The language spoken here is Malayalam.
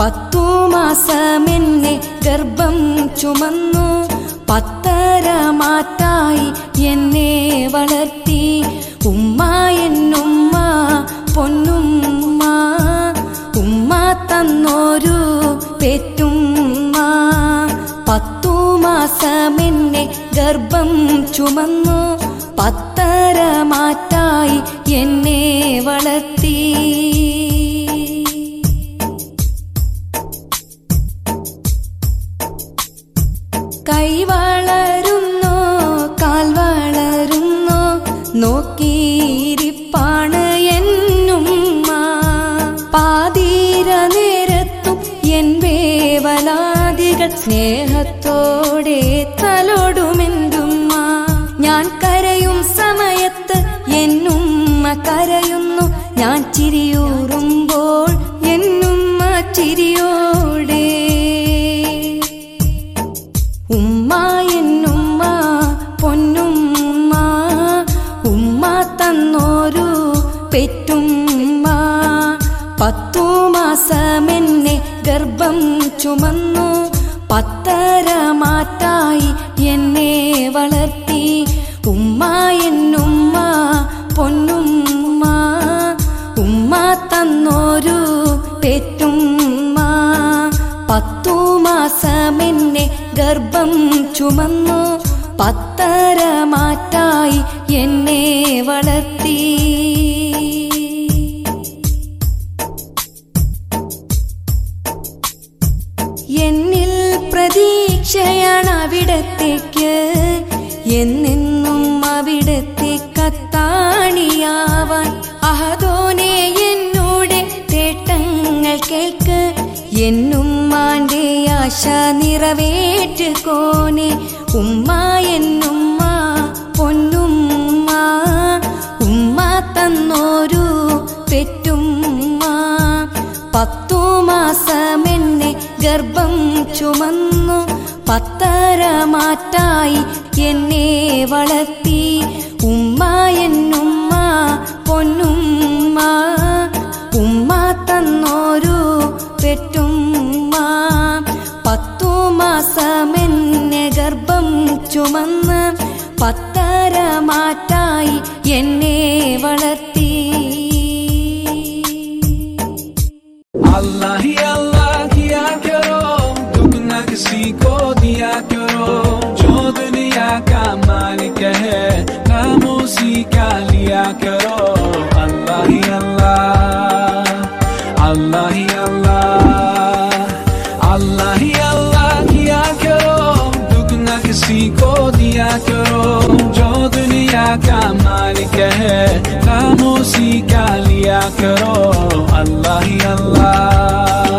പത്തു മാസമെന്നെ ഗർഭം ചുമന്നു പത്തര മാറ്റായി എന്നെ വളർത്തി ഉമ്മ എന്നുമ്മ പൊന്നുമ്മ ഉമ്മ തന്നോരു പെറ്റുമ്മ പത്തു മാസമെന്നെ ഗർഭം ചുമന്നു പത്തര മാറ്റായി എന്നെ വളർത്തി കൈ വളരുന്നു കാൽ വളരുന്നു നോക്കിയിരിപ്പാണ് എന്നുമ്മ പാതീര നേരത്തും എൻ വേവലാദികൾ സ്നേഹത്തോടെ തലോടുമെന്തുമ്മ ഞാൻ കരയും സമയത്ത് എന്നുമ്മ കരയുന്നു ഞാൻ ചിരിയൂറുമ്പോൾ എന്നുമ്മ ചിരിയോടെ ഉമ്മ എന്നുമ്മ പൊന്നുമ്മ ഉമ്മ തന്നോരു പെറ്റുമ്മ പത്തു മാസമെന്നെ ഗർഭം ചുമന്നു പത്തര മാറ്റായി എന്നെ വളർത്തി ഉമ്മ എന്നുമ്മ പൊന്നുമ്മ ഉമ്മ തന്നോരു പെറ്റുമ്മ പത്തു മാസമെന്നെ ഗർഭം ചുമന്നു പത്തര മാറ്റായി എന്നെ വളർത്തി എന്നിൽ പ്രതീക്ഷയാണ് അവിടത്തേക്ക് എന്നെന്നും അവിടത്തെ കത്താണിയാവാൻ അഹദോനെ എന്നോട് തേട്ടങ്ങൾ കേൾക്ക് എന്നുമ്മാന്റെ ആശ നിറവേറ്റുകോനെ ഉമ്മ എന്നുമ്മ പൊന്നുമ്മ ഉമ്മ തന്നോരു പെറ്റുമ്മ പത്തു മാസമെന്നെ ഗർഭം ചുമന്നു പത്തര മാറ്റായി എന്നെ വളർത്തി ഉമ്മ എന്നുമ്മ പൊന്നുമ്മ ഉമ്മ തന്നോരു പെറ്റുമ്മ പത്തു മാസമെന്നെ ഗർഭം ചുമന്ന് പത്തര മാറ്റായി എന്നെ വളർത്തി अल्लाह ही अल्लाह किया करो दुख न किसी को दिया करो जो दुनिया का मालिक है खामोशी का लिया करो अल्लाह ही अल्लाह अल्लाह ही अल्लाह अल्लाह ही अल्लाह किया करो दुख न किसी को दिया करो जो दुनिया का मालिक है खामोशी का लिया करो अल्लाह ही अल्लाह